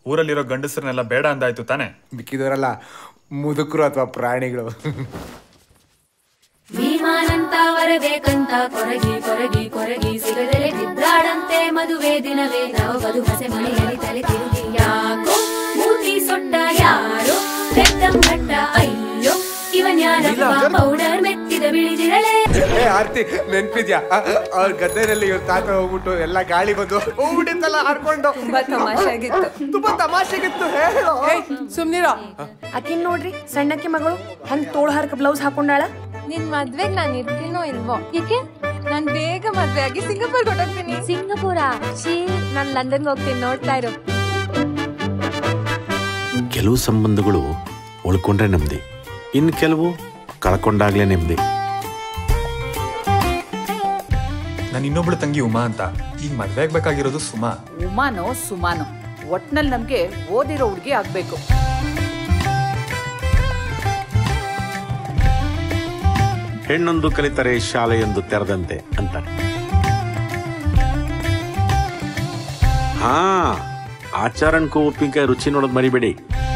ಊರಲ್ಲಿರೋ ಗಂಡಸರನ್ನೆಲ್ಲ ಬೇಡ ಅಂದಾಯ್ತು ತಾನೆ ಮಿಕ್ಕಿದವರಲ್ಲ ಮುದುಕರು ಅಥವಾ ಪ್ರಾಣಿಗಳು ಭೀಮಾನಂತ ಬರಬೇಕಂತ ಕೊರಗಿ ಕೊರಗಿ ಕೊರಗಿ ಸಿಗದಲೆ ಬಿದ್ದಾಡಂತೆ ಮದುವೆ ದಿನವೇ ನಾವು ಬದು ಹಸೆ ಮನೆಯಲ್ಲಿ ತಲೆ ತಿರುಗಿ ಯಾಕೋ ಮೂತಿ ಸೊಟ್ಟ ಯಾರೋ ಬೆಟ್ಟಂ ಘಟ್ಟ ಅಯ್ಯೋ ಇವನ್ಯಾರಪ್ಪ ಪೌಡರ್ ಮೆತ್ತಿದ ಬಿಳಿದಿರಳೆ ಏ ಆರ್ತಿ ನೆನ್ಪಿದ್ಯಾ ಅವ್ರ ಗದ್ದೆನಲ್ಲಿ ಇವ್ರ ತಾತ ಹೋಗ್ಬಿಟ್ಟು ಎಲ್ಲ ಗಾಳಿ ಬಂದು ಹೋಗ್ಬಿಟ್ಟಿತ್ತಲ್ಲ ಹಾಡ್ಕೊಂಡು ತುಂಬಾ ತಮಾಷೆ ಆಗಿತ್ತು ತುಂಬಾ ತಮಾಷೆಗಿತ್ತು ಹೇಳು ಸುಮ್ನಿರೋ ಆಕಿನ್ ನೋಡ್ರಿ ಸಣ್ಣಕ್ಕಿ ಮಗಳು ಹಂಗ್ ತೋಳ್ ಹರ್ಕ ಬ್ಲೌಸ್ ಹಾಕೊಂಡಾಳ ನಿನ್ ಮದ್ವೆಗ್ ನಾನ್ ಇರ್ತೀನೋ ಇಲ್ವೋ ಏಕೆ ನಾನ್ ಬೇಗ ಮದ್ವೆ ಆಗಿ ಸಿಂಗಾಪುರ್ ಹೊಟ್ಟೋಗ್ತೀನಿ ಸಿಂಗಪುರ ಛೀ ನಾನ್ ಲಂಡನ್ ಹೋಗ್ತೀನಿ ನೋಡ್ತಾ ಇರು ಕೆಲವು ಸಂಬಂಧಗಳು ಉಳ್ಕೊಂಡ್ರೆ ನೆಮ್ಮದಿ ಇನ್ನು ಕೆಲವು ಕಳ್ಕೊಂಡಾಗ್ಲೇ ನೆಮ್ಮದಿ ನಾನು ಇನ್ನೊಬ್ಳು ತಂಗಿ ಉಮಾ ಅಂತ ಈಗ ಮದ್ವೆ ಆಗ್ಬೇಕಾಗಿರೋದು ಸುಮಾ ಉಮಾನೋ ಸುಮಾನೋ ಒಟ್ನಲ್ಲಿ ನಮ್ಗೆ ಓದಿರೋ ಹುಡುಗಿ ಆಗ್ಬೇಕು ಹೆಣ್ಣೊಂದು ಕಲಿತರೆ ಶಾಲೆಯೊಂದು ತೆರೆದಂತೆ ಅಂತಾರೆ ಹಾ ಆಚಾರನ್ಕೋ ಉಪ್ಪಿನಕಾಯಿ ರುಚಿ ನೋಡೋದು ಮರಿಬೇಡಿ